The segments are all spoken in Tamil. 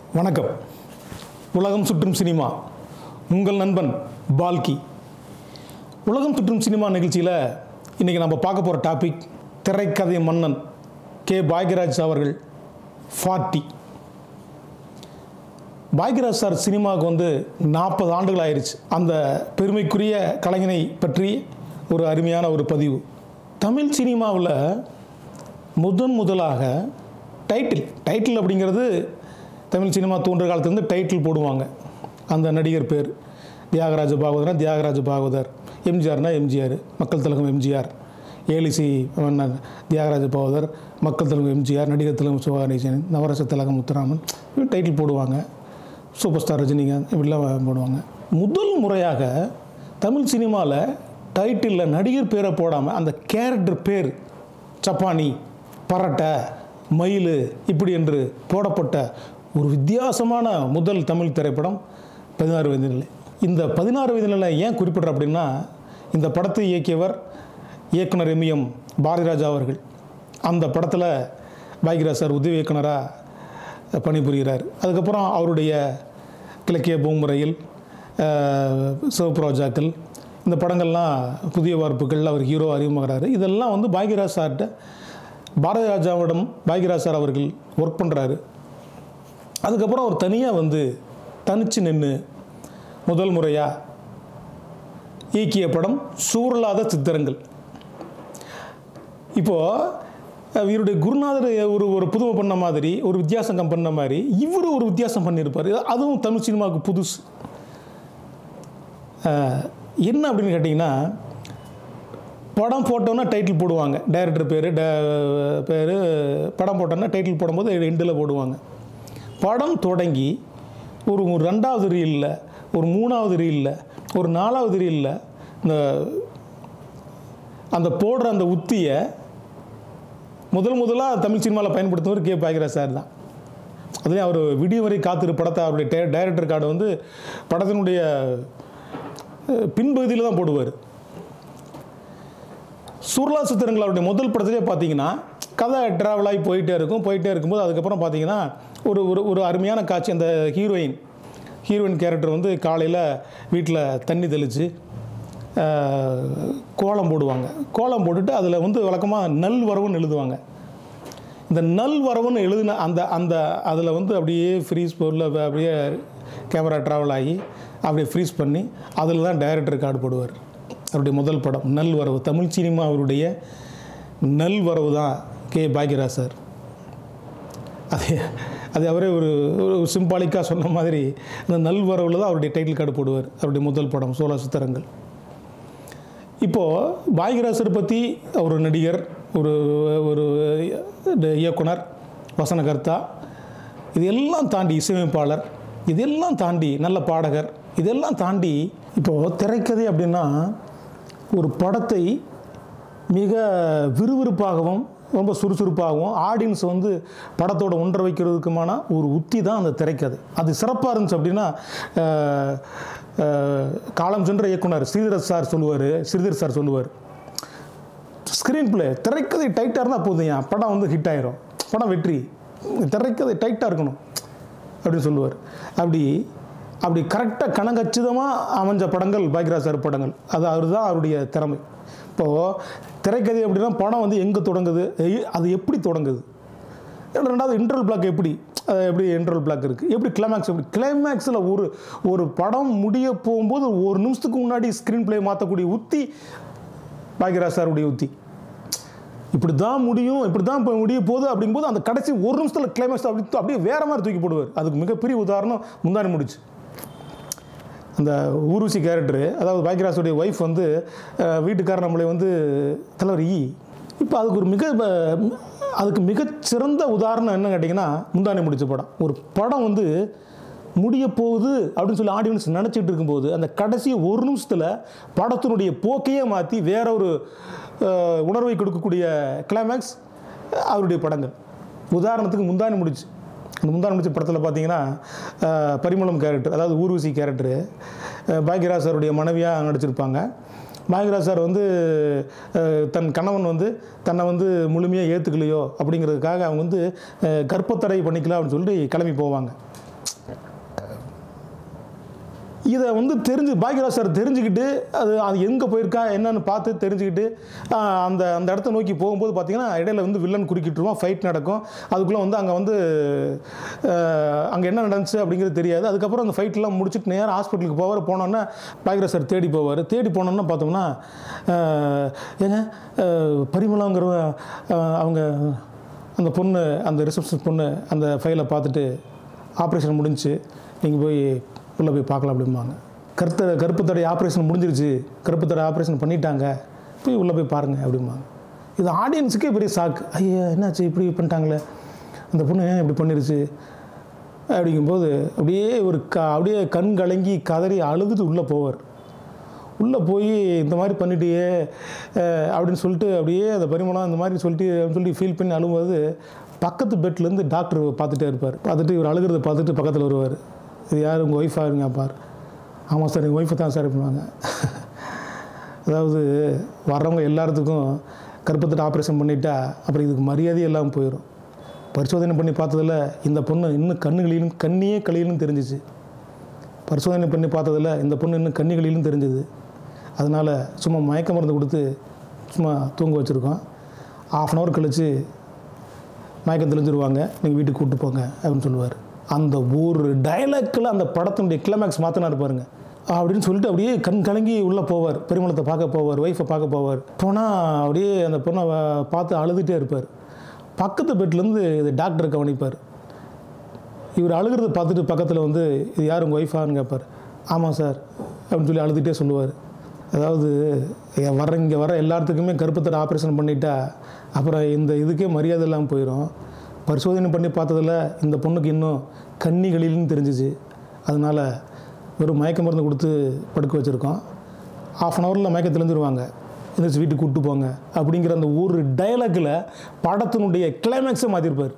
வணக்கம் உலகம் சுற்றும் சினிமா உங்கள் நண்பன் பால்கி உலகம் சுற்றும் சினிமா நிகழ்ச்சியில் இன்றைக்கி நம்ம பார்க்க போகிற டாபிக் திரைக்கதை மன்னன் கே பாக்யராஜ் அவர்கள் ஃபார்ட்டி பாக்யராஜ் சார் சினிமாவுக்கு வந்து நாற்பது ஆண்டுகள் ஆயிருச்சு அந்த பெருமைக்குரிய கலைஞனை பற்றி ஒரு அருமையான ஒரு பதிவு தமிழ் சினிமாவில் முதன் முதலாக டைட்டில் டைட்டில் அப்படிங்கிறது தமிழ் சினிமா தோன்ற காலத்துலேருந்து டைட்டில் போடுவாங்க அந்த நடிகர் பேர் தியாகராஜ பாகவதர்னா தியாகராஜ பாகவதர் எம்ஜிஆர்னா எம்ஜிஆர் மக்கள் திலகம் எம்ஜிஆர் ஏலிசி மன்னன் தியாகராஜ பாகவதர் மக்கள் திலகம் எம்ஜிஆர் நடிகர் திலகம் சிவகாநேசன் நவரச திலகம் முத்துராமன் இப்படி டைட்டில் போடுவாங்க சூப்பர் ஸ்டார் ரஜினிகாந்த் இப்படிலாம் போடுவாங்க முதல் முறையாக தமிழ் சினிமாவில் டைட்டிலில் நடிகர் பேரை போடாமல் அந்த கேரக்டர் பேர் சப்பானி பரட்டை மயில் இப்படி என்று போடப்பட்ட ஒரு வித்தியாசமான முதல் தமிழ் திரைப்படம் பதினாறு வயது நிலை இந்த பதினாறு வயது நிலை ஏன் குறிப்பிட்ற அப்படின்னா இந்த படத்தை இயக்கியவர் இயக்குனர் எம்எம் பாரதிராஜா அவர்கள் அந்த படத்தில் பாக்யராஜ் சார் உதவி இயக்குனராக பணிபுரிகிறார் அதுக்கப்புறம் அவருடைய கிழக்கிய பூமுறையில் அஹ், சிவப்பு ரோஜாக்கள் இந்த படங்கள்லாம் புதிய வார்ப்புகள் அவர் ஹீரோ அறிமுகறாரு இதெல்லாம் வந்து பாக்யராஜ் சார்கிட்ட பாரதி ராஜாவிடம் பாக்யராஜ் சார் அவர்கள் ஒர்க் பண்ணுறாரு அதுக்கப்புறம் அவர் தனியாக வந்து தனிச்சு நின்று முதல் முறையாக இயக்கிய படம் சூரலாத சித்திரங்கள் இப்போது இவருடைய குருநாதர் ஒரு ஒரு புதுமை பண்ண மாதிரி ஒரு வித்தியாசம் பண்ண மாதிரி இவர் ஒரு வித்தியாசம் பண்ணியிருப்பார் அதுவும் தமிழ் சினிமாவுக்கு புதுசு அஹ், என்ன அப்படின்னு கேட்டிங்கன்னா படம் போட்டோன்னா டைட்டில் போடுவாங்க டைரக்டர் பேர் பேர் படம் போட்டோன்னா டைட்டில் போடும்போது எண்டில் போடுவாங்க படம் தொடங்கி ஒரு ஒரு ரெண்டாவது ரீலில் ஒரு மூணாவது ரீலில் ஒரு நாலாவது ரீலில் இந்த அந்த போடுற அந்த உத்தியை முதல் முதலாக தமிழ் சினிமாவில் பயன்படுத்துவர் கே பாக்யராஜ் சார் தான் அதுலேயும் அவர் விடிய வரை காத்திரு படத்தை அவருடைய டே டைரக்டர் கார்டு வந்து படத்தினுடைய அஹ், பின்பகுதியில் தான் போடுவார் சுருளா சித்திரங்கள் அவருடைய முதல் படத்திலே பார்த்தீங்கன்னா கதை ட்ராவல் ஆகி போயிட்டே இருக்கும் போயிட்டே இருக்கும்போது அதுக்கப்புறம் பார்த்தீங்கன்னா ஒரு ஒரு ஒரு அருமையான காட்சி அந்த ஹீரோயின் ஹீரோயின் கேரக்டர் வந்து காலையில் வீட்டில் தண்ணி தெளித்து கோலம் போடுவாங்க கோலம் போட்டுட்டு அதில் வந்து வழக்கமாக நல் வரவுன்னு எழுதுவாங்க இந்த நல் வரவுன்னு எழுதின அந்த அந்த அதில் வந்து அப்படியே ஃப்ரீஸ் பொருள் அப்படியே கேமரா ட்ராவல் ஆகி அப்படியே ஃப்ரீஸ் பண்ணி அதில் தான் டைரக்டர் கார்டு போடுவார் அவருடைய முதல் படம் நல் வரவு தமிழ் சினிமா அவருடைய நல் வரவு தான் கே பாக்யராஜ் சார் அது அது அவரே ஒரு ஒரு சிம்பாலிக்காக சொன்ன மாதிரி அந்த நல் வரவில் தான் அவருடைய டைட்டில் கார்டு போடுவார் அவருடைய முதல் படம் சோழ சித்திரங்கள் இப்போது பாக்யராஜர் பற்றி ஒரு நடிகர் ஒரு ஒரு இயக்குனர் வசனகர்த்தா இதெல்லாம் தாண்டி இசையமைப்பாளர் இதெல்லாம் தாண்டி நல்ல பாடகர் இதெல்லாம் தாண்டி இப்போது திரைக்கதை அப்படின்னா ஒரு படத்தை மிக விறுவிறுப்பாகவும் ரொம்ப சுறுசுறுப்பாகவும் ஆடியன்ஸ் வந்து படத்தோட ஒன்ற வைக்கிறதுக்குமான ஒரு உத்தி தான் அந்த திரைக்கதை அது சிறப்பாக இருந்துச்சு அப்படின்னா அஹ், அஹ், காலம் சென்ற இயக்குனர் ஸ்ரீதர் சார் சொல்லுவார் ஸ்ரீதர் சார் சொல்லுவார் ஸ்க்ரீன் பிளே திரைக்கதை டைட்டாக இருந்தால் போதுங்க படம் வந்து ஹிட் ஆயிரும் படம் வெற்றி திரைக்கதை டைட்டாக இருக்கணும் அப்படின்னு சொல்லுவார் அப்படி அப்படி கரெக்டாக கணக்கச்சிதமாக அமைஞ்ச படங்கள் பாக்யராஜ் சார் படங்கள் அது அவர் தான் அவருடைய திறமை இப்போது திரைக்கதை அப்படின்னா படம் வந்து எங்கே தொடங்குது எ- அது எப்படி தொடங்குது ரெண்டாவது இன்டர்வல் பிளாக் எப்படி அது எப்படி இன்டர்வல் பிளாக் இருக்குது எப்படி கிளைமேக்ஸ் எப்படி கிளைமேக்ஸில் ஒரு ஒரு படம் முடிய போகும்போது ஒரு நிமிஷத்துக்கு முன்னாடி ஸ்க்ரீன் ப்ளே மாற்றக்கூடிய உத்தி பாக்யராஜ் சாருடைய உத்தி இப்படி தான் முடியும் இப்படி தான் இப்போ முடிய போகுது அப்படிங்கும்போது அந்த கடைசி ஒரு நிமிஷத்தில் கிளைமேக்ஸ் அப்படி அப்படியே வேற மாதிரி தூக்கி போடுவார் அதுக்கு மிகப்பெரிய உதாரணம் முந்தானி முடிச்சு அந்த ஊர்வசி கேரக்டரு அதாவது பாக்யராஜுடைய ஒய்ஃப் வந்து அஹ், வீட்டுக்காரர் நம்மளை வந்து தலைவர் ஈ இப்போ அதுக்கு ஒரு மிக ப- அதுக்கு மிகச்சிறந்த உதாரணம் என்ன கேட்டிங்கன்னா முந்தானி முடிச்ச படம் ஒரு படம் வந்து முடிய போகுது அப்படின்னு சொல்லி ஆடியன்ஸ் நினச்சிட்டு இருக்கும்போது அந்த கடைசி ஒரு நிமிஷத்தில் படத்தினுடைய போக்கையே மாற்றி வேற ஒரு அஹ், உணர்வை கொடுக்கக்கூடிய கிளைமேக்ஸ் அவருடைய படங்கள் உதாரணத்துக்கு முந்தானி முடிச்சு அந்த முந்தானி முடிச்ச படத்தில் பார்த்தீங்கன்னா அஹ், பரிமளம் கேரக்டர் அதாவது ஊர்வசி கேரக்டரு பாக்யராஜ் சாருடைய மனைவியாக நடிச்சிருப்பாங்க பாக்யராஜ் சார் வந்து அஹ், தன் கணவன் வந்து தன்னை வந்து முழுமையாக ஏற்றுக்கலையோ அப்படிங்கிறதுக்காக அவங்க வந்து அஹ், கர்ப்பத்தடை பண்ணிக்கலாம் அப்படின்னு சொல்லிட்டு கிளம்பி போவாங்க இதை வந்து தெரிஞ்சு பாக்யராஜ் சார் தெரிஞ்சுக்கிட்டு அது அது எங்கே போயிருக்கா என்னன்னு பார்த்து தெரிஞ்சுக்கிட்டு ஆஹ், அந்த அந்த இடத்த நோக்கி போகும்போது பார்த்தீங்கன்னா இடையில வந்து வில்லன் குறுக்கிட்டுருவான் ஃபைட் நடக்கும் அதுக்குள்ளே வந்து அங்கே வந்து அங்கே என்ன நடந்துச்சு அப்படிங்கிறது தெரியாது அதுக்கப்புறம் அந்த ஃபைட்லாம் முடிச்சுட்டு நேராக ஹாஸ்பிட்டலுக்கு போவார் போனோன்னே பாக்யராஜ் சார் தேடி போவார் தேடி போனோன்னா பார்த்தோம்னா ஆஹ், ஏங்க ஆஹ், பரிமளாங்கிற ஆஹ், அவங்க அந்த பொண்ணு அந்த ரிசப்ஷன் பொண்ணு அந்த ஃபைலை பார்த்துட்டு ஆப்ரேஷன் முடிஞ்சுச்சு நீங்கள் போய் உள்ளே போய் பார்க்கலாம் அப்படிம்பாங்க கருத்த கருப்பு தடை ஆப்ரேஷன் முடிஞ்சிருச்சு கருப்பு தடை ஆப்ரேஷன் பண்ணிட்டாங்க போய் உள்ளே போய் பாருங்கள் அப்படிம்பாங்க இது ஆடியன்ஸுக்கே பெரிய ஷாக் ஐயா என்னாச்சு இப்படி பண்ணிட்டாங்களே அந்த பொண்ணு ஏன் இப்படி பண்ணிருச்சு அப்படிங்கும்போது அப்படியே ஒரு க அப்படியே கண் கலங்கி கதறி அழுதுட்டு உள்ளே போவார் உள்ளே போய் இந்த மாதிரி பண்ணிட்டியே அஹ், அப்படின்னு சொல்லிட்டு அப்படியே அந்த பரிமாணம் இந்த மாதிரி சொல்லிட்டு அப்படின்னு சொல்லி ஃபீல் பண்ணி அழும்போது பக்கத்து பெட்லேருந்து டாக்டர் பார்த்துட்டே இருப்பார் பார்த்துட்டு இவர் அழுகிறத பார்த்துட்டு பக்கத்தில் வருவார் இது யார் உங்கள் ஒய்ஃபாக இருங்க பார் ஆமாம் சார் எங்கள் ஒய்ஃபை தான் சார் பண்ணுவாங்க அதாவது வர்றவங்க எல்லாத்துக்கும் கர்ப்பத்திட்ட ஆப்ரேஷன் பண்ணிட்டா அப்புறம் இதுக்கு மரியாதையே இல்லாமல் போயிடும் பரிசோதனை பண்ணி பார்த்ததில் இந்த பொண்ணு இன்னும் கண்ணுகளிலும் கண்ணியே கழியிலும் தெரிஞ்சிச்சு பரிசோதனை பண்ணி பார்த்ததில் இந்த பொண்ணு இன்னும் கண்ணிகளிலும் தெரிஞ்சுது அதனால் சும்மா மயக்க மருந்து கொடுத்து சும்மா தூங்க வச்சுருக்கோம் ஆஃப் அன் ஹவர் கழித்து மயக்கம் தெளிஞ்சிருவாங்க நீங்கள் வீட்டுக்கு கூப்பிட்டு போங்க அப்படின்னு சொல்லுவார் அந்த ஒரு டயலாக்கில் அந்த படத்தினுடைய கிளைமேக்ஸ் மாற்றினார் பாருங்க அப்படின்னு சொல்லிட்டு அப்படியே கண் கலங்கி உள்ளே போவார் பெருமளத்தை பார்க்க போவார் ஒய்ஃபை பார்க்க போவார் போனால் அப்படியே அந்த பொண்ணை வ- பார்த்து அழுதுகிட்டே இருப்பார் பக்கத்து பெட்லேருந்து இது டாக்டர் கவனிப்பார் இவர் அழுகிறத பார்த்துட்டு பக்கத்தில் வந்து இது யார் உங்கள் ஒய்ஃபான்னு கேட்பார் ஆமாம் சார் அப்படின்னு சொல்லி அழுதுகிட்டே சொல்லுவார் அதாவது எ- வர்ற இங்கே வர எல்லாத்துக்குமே கருப்பத்தடை ஆப்ரேஷன் பண்ணிட்டா அப்புறம் இந்த இதுக்கே மரியாதை இல்லாமல் போயிடும் பரிசோதனை பண்ணி பார்த்ததில் இந்த பொண்ணுக்கு இன்னும் கன்னிகளிலும் தெரிஞ்சிச்சு அதனால் வெறும் மயக்க மருந்து கொடுத்து படுக்க வச்சுருக்கோம் ஆஃப் அன் ஹவரில் மயக்க தெளிஞ்சிருவாங்க எந்திரிச்சு வீட்டுக்கு கூப்பிட்டு போங்க அப்படிங்கிற அந்த ஒரு டயலாக்கில் படத்தினுடைய கிளைமேக்ஸை மாற்றிருப்பார்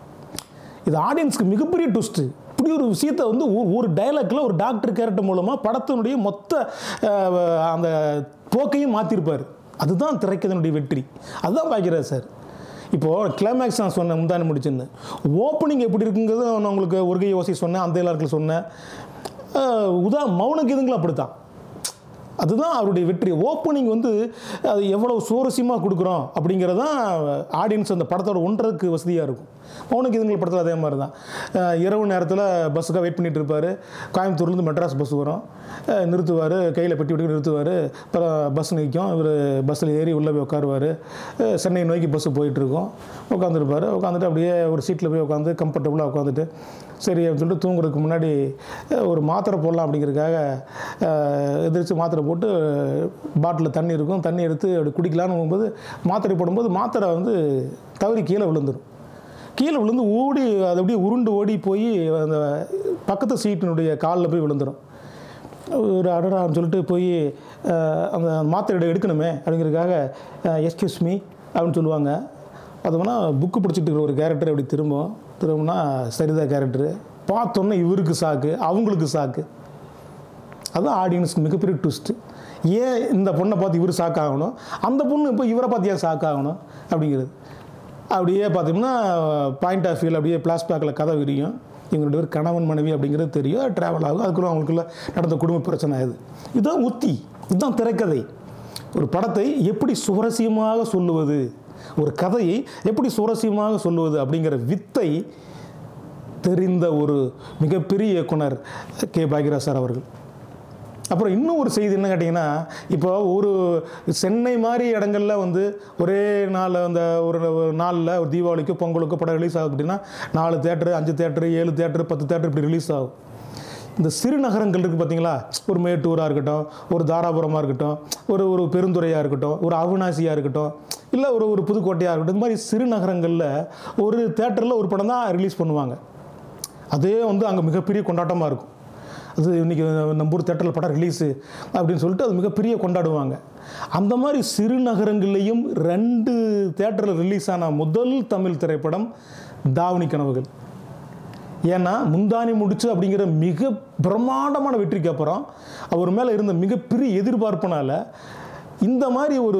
இது ஆடியன்ஸ்க்கு மிகப்பெரிய ட்விஸ்ட்டு இப்படி ஒரு விஷயத்தை வந்து ஒ- ஒரு டைலாக்ல ஒரு டாக்டர் கேரக்டர் மூலமாக படத்தினுடைய மொத்த அஹ், அந்த போக்கையும் மாற்றிருப்பார் அதுதான் திரைக்கதனுடைய வெற்றி அதுதான் பார்க்கிறார் சார் இப்போது கிளைமேக்ஸ் நான் சொன்னேன் முந்தானி முடிச்சுன்னு ஓப்பனிங் எப்படி இருக்குங்கிறது நான் உங்களுக்கு ஒரு கை யோசி சொன்னேன் அந்த எல்லாருக்கும் சொன்னேன் அஹ், உதா மௌன கீதங்களும் அப்படித்தான் அதுதான் அவருடைய வெற்றி ஓப்பனிங் வந்து அது எவ்வளோ சுவாரஸ்யமாக கொடுக்குறோம் அப்படிங்கிறது தான் ஆடியன்ஸ் அந்த படத்தோட ஒன்றதுக்கு வசதியாக இருக்கும் மௌனக்கு இதுங்கள் படத்தில் அதே மாதிரி தான் அஹ் இரவு நேரத்தில் பஸ்ஸுக்காக வெயிட் பண்ணிட்டு இருப்பார் கோயம்புத்தூர்லேருந்து மெட்ராஸ் பஸ் வரும் அஹ் நிறுத்துவார் கையில் பெட்டி விட்டு நிறுத்துவார் அப்புறம் பஸ் நிற்கும் இவர் பஸ்ஸில் ஏறி உள்ளே போய் உட்காருவார் அஹ் சென்னை நோக்கி பஸ்ஸு போயிட்டுருக்கோம் உட்காந்துருப்பார் உட்காந்துட்டு அப்படியே ஒரு சீட்டில் போய் உட்காந்து கம்ஃபர்டபுளாக உட்காந்துட்டு சரி அப்படின்னு சொல்லிட்டு தூங்குறதுக்கு முன்னாடி அஹ், ஒரு மாத்திரை போடலாம் அப்படிங்கிறதுக்காக அஹ், எந்திரிச்சு மாத்திரை போட்டு பாட்டிலில் தண்ணி இருக்கும் தண்ணி எடுத்து அப்படி குடிக்கலான்னு போகும்போது மாத்திரை போடும்போது மாத்திரை வந்து தவறி கீழே விழுந்துடும் கீழே விழுந்து ஓடி அது அப்படியே உருண்டு ஓடி போய் அந்த பக்கத்து சீட்டினுடைய காலில் போய் விழுந்துடும் ஒரு அடடான்னு சொல்லிட்டு போய் அஹ், அந்த மாத்திரை எடு- எடுக்கணுமே அப்படிங்கிறதுக்காக எஸ்கியூஸ் மீ அப்படின்னு சொல்லுவாங்க பார்த்தோம்னா புக்கு பிடிச்சிட்டு இருக்கிற ஒரு கேரக்டர் அப்படி திரும்பும் திரும்பினா சரிதா கேரக்டரு பார்த்தோன்னே இவருக்கு சாக்கு அவங்களுக்கு சாக்கு அதுதான் ஆடியன்ஸ்க்கு மிகப்பெரிய ட்விஸ்ட்டு ஏன் இந்த பொண்ணை பார்த்து இவர் ஷாக் ஆகணும் அந்த பொண்ணு இப்போ இவரை பார்த்து ஏன் ஷாக் ஆகணும் அப்படிங்கிறது அப்படியே பார்த்தோம்னா பாயிண்ட் ஆஃப் வியூவில் அப்படியே பிளாஸ்பேக்கில் கதை விரியும் இவங்க ரெண்டு பேர் கணவன் மனைவி அப்படிங்கிறது தெரியும் ட்ராவல் ஆகும் அதுக்குள்ள அவங்களுக்குள்ள நடந்த குடும்ப பிரச்சனை இது இதுதான் உத்தி இதுதான் திரைக்கதை ஒரு படத்தை எப்படி சுவாரஸ்யமாக சொல்லுவது ஒரு கதையை எப்படி சுவாரஸ்யமாக சொல்லுவது அப்படிங்கிற வித்தை தெரிந்த ஒரு மிகப்பெரிய இயக்குனர் கே பாக்யராஜ் சார் அவர்கள் அப்புறம் இன்னும் ஒரு செய்தி என்ன கேட்டிங்கன்னா இப்போ ஒரு சென்னை மாதிரி இடங்கள்ல வந்து ஒரே நாள் அந்த ஒரு ஒரு நாளில் ஒரு தீபாவளிக்கோ பொங்கலுக்கோ படம் ரிலீஸ் ஆகுது அப்படின்னா நாலு தேட்டரு அஞ்சு தேட்டரு ஏழு தேட்டரு பத்து தேட்டர் இப்படி ரிலீஸ் ஆகும் இந்த சிறு நகரங்கள் இருக்குது பார்த்தீங்களா ஒரு மேட்டூராக இருக்கட்டும் ஒரு தாராபுரமாக இருக்கட்டும் ஒரு ஒரு பெருந்துறையாக இருக்கட்டும் ஒரு அவினாசியாக இருக்கட்டும் இல்லை ஒரு ஒரு புதுக்கோட்டையாக இருக்கட்டும் இந்த மாதிரி சிறு நகரங்களில் ஒரு தேட்டரில் ஒரு படம் தான் ரிலீஸ் பண்ணுவாங்க அதே வந்து அங்கே மிகப்பெரிய கொண்டாட்டமாக இருக்கும் அது இன்றைக்கி நம்ம ஊர் தேட்டரில் படம் ரிலீஸு அப்படின்னு சொல்லிட்டு அது மிகப்பெரிய கொண்டாடுவாங்க அந்த மாதிரி சிறு நகரங்கள்லேயும் ரெண்டு தேட்டரில் ரிலீஸ் ஆன முதல் தமிழ் திரைப்படம் தாவணி கனவுகள் ஏன்னா முந்தானி முடிச்சு அப்படிங்கிற மிக பிரம்மாண்டமான வெற்றிக்கு அப்புறம் அவர் மேலே இருந்த மிகப்பெரிய எதிர்பார்ப்புனால இந்த மாதிரி ஒரு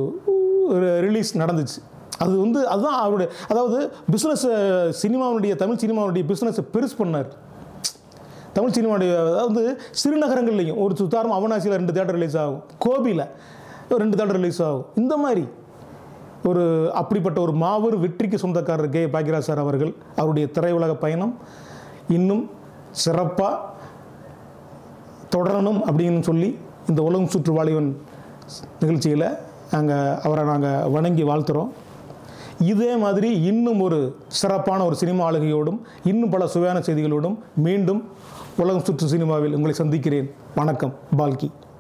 ரிலீஸ் நடந்துச்சு அது வந்து அதுதான் அவருடைய அதாவது பிஸ்னஸ் சினிமாவுடைய தமிழ் சினிமாவுடைய பிஸ்னஸை பெருசு பண்ணார் தமிழ் சினிமாவுடைய அதாவது சிறுநகரங்கள்லையும் ஒரு சுத்தாரம் அவனாசியில் ரெண்டு தேட்டர் ரிலீஸ் ஆகும் கோபியில் ஒரு ரெண்டு தேட்டர் ரிலீஸ் ஆகும் இந்த மாதிரி ஒரு அப்படிப்பட்ட ஒரு மாபெரும் வெற்றிக்கு சொந்தக்காரர் கே பாக்யராஜ் சார் அவர்கள் அவருடைய திரையுலக பயணம் இன்னும் சிறப்பாக தொடரணும் அப்படின்னு சொல்லி இந்த உலகம் சுற்று வாலிபன் நிகழ்ச்சியில் நாங்கள் அவரை நாங்கள் வணங்கி வாழ்த்துறோம் இதே மாதிரி இன்னும் ஒரு சிறப்பான ஒரு சினிமா ஆளுகையோடும் இன்னும் பல சுவையான செய்திகளோடும் மீண்டும் உலகம் சுற்று சினிமாவில் உங்களை சந்திக்கிறேன் வணக்கம் பால்கி